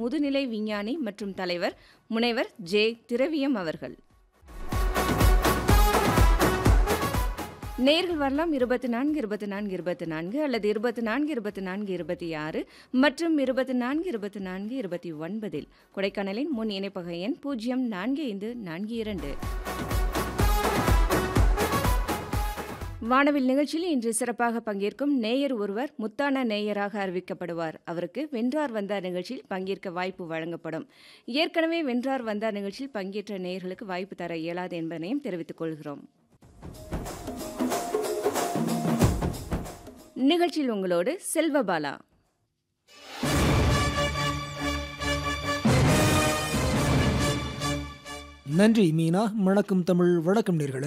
முதுநிலை விஞ்ஞானி மற்றும் தலைவர் முனைவர் ஜே திரவியம் அவர்கள் நேர்கள் வரலாம் இருபத்தி நான்கு இருபத்தி நான்கு இருபத்தி நான்கு அல்லது இருபத்தி நான்கு இருபத்தி நான்கு இருபத்தி ஆறு மற்றும் இருபத்தி நான்கு இருபத்தி நான்கு இருபத்தி ஒன்பதில் கொடைக்கானலின் முன் இணைப்பக எண் பூஜ்ஜியம் நான்கு ஐந்து நான்கு இரண்டு வானவில் நிகழ்ச்சியில் இன்று சிறப்பாக பங்கேற்கும் நேயர் ஒருவர் முத்தான நேயராக அறிவிக்கப்படுவார் அவருக்கு வென்றார் வந்தார் நிகழ்ச்சியில் பங்கேற்க வாய்ப்பு வழங்கப்படும் ஏற்கனவே வென்றார் வந்தார் நிகழ்ச்சியில் பங்கேற்ற நேயர்களுக்கு வாய்ப்பு தர இயலாது என்பதனையும் தெரிவித்துக் கொள்கிறோம் நிகழ்ச்சியில் உங்களோடு செல்வபாலா நன்றி மீனா வணக்கம் தமிழ் வணக்கம் நேர்களே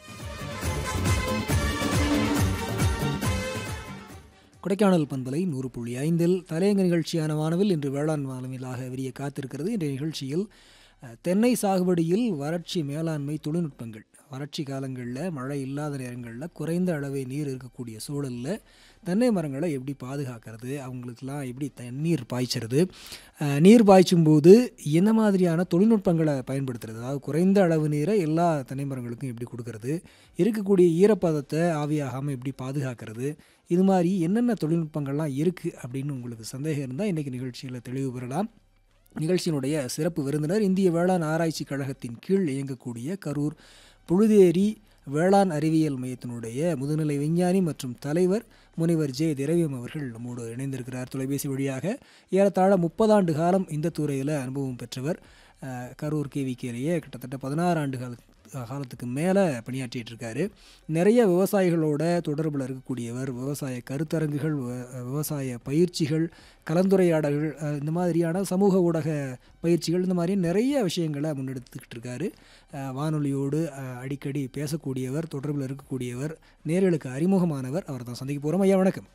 கொடைக்கானல் பண்பலை நூறு புள்ளி ஐந்தில் தலையங்க நிகழ்ச்சியான வானவில் இன்று வேளாண் வானவிலாக விரிய காத்திருக்கிறது இன்றைய நிகழ்ச்சியில் அஹ், தென்னை சாகுபடியில் வறட்சி மேலாண்மை தொழில்நுட்பங்கள் வறட்சி காலங்களில் மழை இல்லாத நேரங்களில் குறைந்த அளவே நீர் இருக்கக்கூடிய சூழலில் தென்னை மரங்களை எப்படி பாதுகாக்கிறது அவங்களுக்கெல்லாம் எப்படி தண்ணீர் பாய்ச்சறது அஹ், நீர் பாய்ச்சும் போது என்ன மாதிரியான தொழில்நுட்பங்களை பயன்படுத்துறது அதாவது குறைந்த அளவு நீரை எல்லா தென்னை மரங்களுக்கும் எப்படி கொடுக்கறது இருக்கக்கூடிய ஈரப்பதத்தை ஆவியாகாமல் எப்படி பாதுகாக்கிறது இது மாதிரி என்னென்ன தொழில்நுட்பங்கள்லாம் இருக்குது அப்படின்னு உங்களுக்கு சந்தேகம் இருந்தால் இன்றைக்கி நிகழ்ச்சியில் தெளிவு பெறலாம் நிகழ்ச்சியினுடைய சிறப்பு விருந்தினர் இந்திய வேளாண் ஆராய்ச்சி கழகத்தின் கீழ் இயங்கக்கூடிய கரூர் புழுதேரி வேளாண் அறிவியல் மையத்தினுடைய முதுநிலை விஞ்ஞானி மற்றும் தலைவர் முனைவர் ஜே திரவியம் அவர்கள் நம்மோடு இணைந்திருக்கிறார் தொலைபேசி வழியாக ஏறத்தாழ முப்பதாண்டு காலம் இந்த துறையில் அனுபவம் பெற்றவர் அஹ், கரூர் கேவிகேலேயே கிட்டத்தட்ட பதினாறு ஆண்டு கால காலத்துக்கு மேலே பணியாற்றிட்டு இருக்காரு நிறைய விவசாயிகளோட தொடர்பில் இருக்கக்கூடியவர் விவசாய கருத்தரங்குகள் விவ- விவசாய பயிற்சிகள் கலந்துரையாடல்கள் அஹ், இந்த மாதிரியான சமூக ஊடக பயிற்சிகள் இந்த மாதிரி நிறைய விஷயங்களை முன்னெடுத்துக்கிட்டு இருக்காரு அஹ், வானொலியோடு அஹ், அடிக்கடி பேசக்கூடியவர் தொடர்பில் இருக்கக்கூடியவர் நேர்களுக்கு அறிமுகமானவர் அவர் தான் சந்திக்க போகிறோம் ஐயா வணக்கம்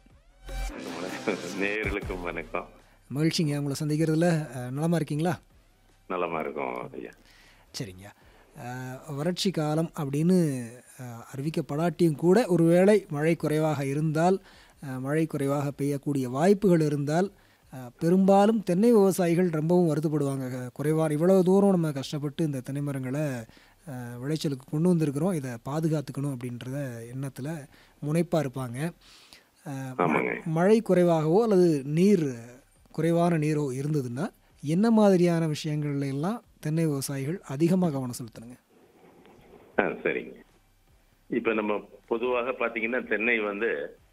நேயர்களுக்கும் வணக்கம் மகிழ்ச்சிங்க உங்களை சந்திக்கிறதுல அஹ், நலமா இருக்கீங்களா நலமா இருக்கும் ஐயா சரிங்க அஹ், வறட்சி காலம் அப்படின்னு அஹ், அறிவிக்கப்படாட்டியும் கூட ஒருவேளை மழை குறைவாக இருந்தால் அஹ், மழை குறைவாக பெய்யக்கூடிய வாய்ப்புகள் இருந்தால் அஹ், பெரும்பாலும் தென்னை விவசாயிகள் ரொம்பவும் வருத்தப்படுவாங்க க- குறைவான இவ்வளவு தூரம் நம்ம கஷ்டப்பட்டு இந்த தென்னை மரங்களை அஹ், விளைச்சலுக்கு கொண்டு வந்திருக்கிறோம் இதை பாதுகாத்துக்கணும் அப்படின்றத எண்ணத்தில் முனைப்பாக இருப்பாங்க அஹ், ஆமாங்க. மழை குறைவாகவோ அல்லது நீர் குறைவான நீரோ இருந்ததுன்னா என்ன மாதிரியான விஷயங்கள்ல எல்லாம் தென்னை விவசாயிகள் அதிகமாக கவனம் செலுத்தணுங்க ஆ சரிங்க இப்ப நம்ம பொதுவாக பாத்தீங்கன்னா தென்னை வந்து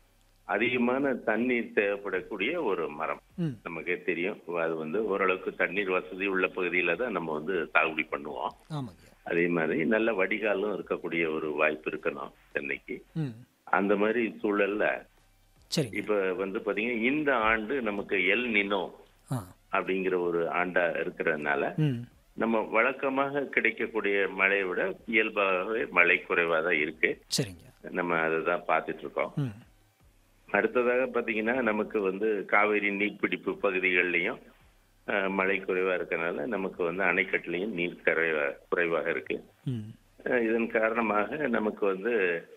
அதிகமான தண்ணீர் தேவைப்படக்கூடிய ஒரு மரம் ம் நமக்கே தெரியும் அது வந்து ஓரளவுக்கு தண்ணீர் வசதி உள்ள பகுதியில தான் நம்ம வந்து சாகுபடி பண்ணுவோம் ஆமாங்க அதே மாதிரி நல்ல வடிகாலும் இருக்கக்கூடிய ஒரு வாய்ப்பு இருக்கணும் தென்னைக்கு ம் அந்த மாதிரி சூழல்ல சரிங்க இப்ப வந்து பாத்தீங்கன்னா இந்த ஆண்டு நமக்கு எல் நினோ ஆ அப்படிங்கிற ஒரு ஆண்டா இருக்கிறதுனால ம் நம்ம வழக்கமாக கிடைக்கக்கூடிய மழையை விட இயல்பாகவே மழை குறைவாக தான் இருக்கு சரிங்க நம்ம அதை தான் பார்த்துட்டு இருக்கோம் ம் அடுத்ததாக பார்த்தீங்கன்னா நமக்கு வந்து காவேரி நீர்பிடிப்பு பகுதிகள்லையும் அஹ், மழை குறைவா இருக்கறனால நமக்கு வந்து அணைக்கட்டுலையும் நீர் குறைவா குறைவாக இருக்கு ம் அஹ், இதன் காரணமாக நமக்கு வந்து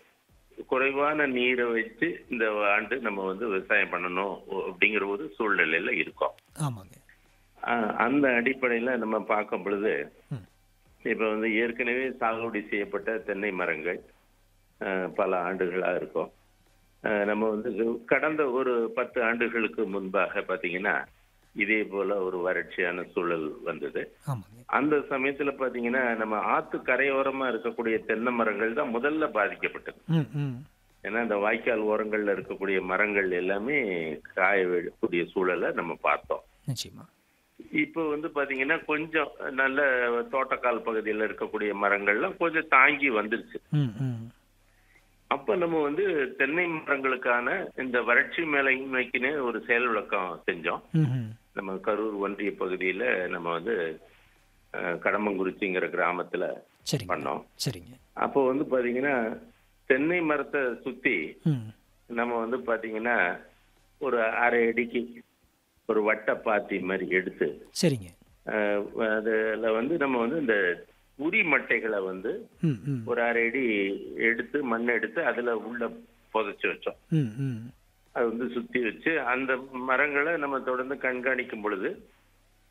குறைவான நீரை வச்சு இந்த ஆண்டு நம்ம வந்து விவசாயம் பண்ணணும் அப்படிங்கிற ஒரு சூழ்நிலையில இருக்கோம் ஆமாங்க அஹ், அந்த அடிப்படையில நம்ம பார்க்கும் பொழுது ம் இப்ப வந்து ஏற்கனவே சாகுபடி செய்யப்பட்ட தென்னை மரங்கள் அஹ், பல ஆண்டுகளா இருக்கும் அஹ், நம்ம வந்து கடந்த ஒரு பத்து ஆண்டுகளுக்கு முன்பாக பாத்தீங்கன்னா இதே போல ஒரு வறட்சியான சூழல் வந்தது ஆமாங்க அந்த சமயத்துல பாத்தீங்கன்னா நம்ம ஆத்து கரையோரமா இருக்கக்கூடிய தென்னை மரங்கள் தான் முதல்ல பாதிக்கப்பட்டது ம் ம் ஏன்னா இந்த வாய்க்கால் ஓரங்கள்ல இருக்கக்கூடிய மரங்கள் எல்லாமே காய விடக்கூடிய சூழலை நம்ம பார்த்தோம் நிச்சயமா இப்போ வந்து பாத்தீங்கன்னா கொஞ்சம் நல்ல தோட்டக்கால் பகுதியில் இருக்கக்கூடிய மரங்கள்லாம் கொஞ்சம் தாங்கி வந்துருச்சு ம் ம் அப்ப நம்ம வந்து தென்னை மரங்களுக்கான இந்த வறட்சி மேலாண்மைக்குன்னு ஒரு செயல் விளக்கம் செஞ்சோம் ம் ம் நம்ம கரூர் ஒன்றிய பகுதியில நம்ம வந்து அஹ், கடம்பங்குறிச்சிங்கிற கிராமத்துல சரிங்க பண்ணோம் சரிங்க அப்போ வந்து பாத்தீங்கன்னா தென்னை மரத்தை சுத்தி ம் நம்ம வந்து பாத்தீங்கன்னா ஒரு அரை அடிக்கு ஒரு வட்ட பாத்தி மாதிரி எடுத்து சரிங்க அஹ், அதுல வந்து நம்ம வந்து இந்த உரி மட்டைகளை வந்து ம் ம் ஒரு அரை அடி எடுத்து மண் எடுத்து அதுல உள்ள புதைச்சு வச்சோம் ம் ம் அது வந்து சுத்தி வச்சு அந்த மரங்களை நம்ம தொடர்ந்து கண்காணிக்கும் பொழுது